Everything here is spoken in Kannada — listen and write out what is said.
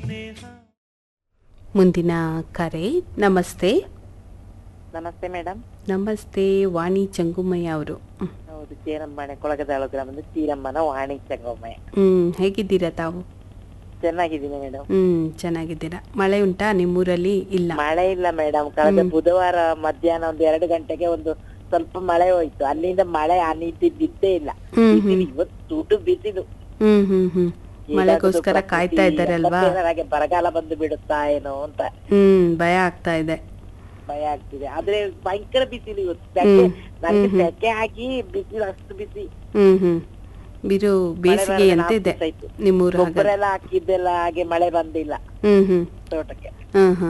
ಮುಂದಿನ ಕರೆ ನಮಸ್ತೆ ನಮಸ್ತೆ ಮೇಡಮ್ ನಮಸ್ತೆ ವಾಣಿ ಚಂಗುಮಯ್ಯ ಅವರು ಹೌದು ಚೀರಮ್ಮನೆ ಕೊಳಗದಾಳು ಗ್ರಾಮದ ಚೀರಮ್ಮನ ವಾಣಿ ಚಂಗಮ್ಮಯ್ಯ ಹ್ಮ್ ಹೇಗಿದ್ದೀರಾ ತಾವು ಚೆನ್ನಾಗಿದ್ದೀನಿ ಮೇಡಮ್ ಹ್ಮ್ ಚೆನ್ನಾಗಿದ್ದೀರಾ ಮಳೆ ಉಂಟಾ ನಿಮ್ಮೂರಲ್ಲಿ ಇಲ್ಲ ಮಳೆ ಇಲ್ಲ ಮೇಡಮ್ ಕಳೆದ ಬುಧವಾರ ಮಧ್ಯಾಹ್ನ ಒಂದು ಎರಡು ಗಂಟೆಗೆ ಒಂದು ಸ್ವಲ್ಪ ಮಳೆ ಹೋಯ್ತು ಅಲ್ಲಿಂದ ಮಳೆ ಆ ನೀತಿ ಬಿದ್ದೇ ಇಲ್ಲ ಹ್ಮ್ ಬಿಸಿಲು ಇವತ್ತು ತುಟು ಬಿಸಿಲು ಹ್ಮ್ ಹ್ಮ್ ಹ್ಮ್ ಮಳೆಗೋಸ್ಕರ ಏನಾದ್ರು ಕಾಯ್ತಾ ಪ್ರಕೃತಿ ಇದ್ದಾರೆ ಅಲ್ವಾ ಮತ್ತೆ ಹಾಗೆ ಬರಗಾಲ ಬಂದು ಬಿಡುತ್ತಾ ಏನೋ ಅಂತ ಹ್ಮ್ ಭಯ ಆಗ್ತಾ ಇದೆ ಭಯ ಆಗ್ತಿದೆ ಆದ್ರೆ ಭಯಂಕರ ಬಿಸಿಲು ಇವತ್ತು ಸೆಕೆ ನನಗೆ ಸೆಕೆ ಹಾಕಿ ಬಿಸಿಲು ಅಷ್ಟು ಬಿಸಿ ಹ್ಮ್ ಹ್ಮ್ ಬಿರು ಮಳೆ ಬೇಸಿಗೆ ಬರಲ್ಲ, ಅಂತ ನಾಲ್ಕು ಇದೆ ದಿವ್ಸ ಆಯ್ತು. ನಿಮ್ಮೂರ ಹಾಗೆ ಗೊಬ್ಬರ ಎಲ್ಲ ಹಾಕಿದ್ದೆಲ್ಲ ಹಾಗೆ ಮಳೆ ಬಂದಿಲ್ಲ ಹ್ಮ್ ಹ್ಮ್ ತೋಟಕ್ಕೆ ಹಾ ಹಾ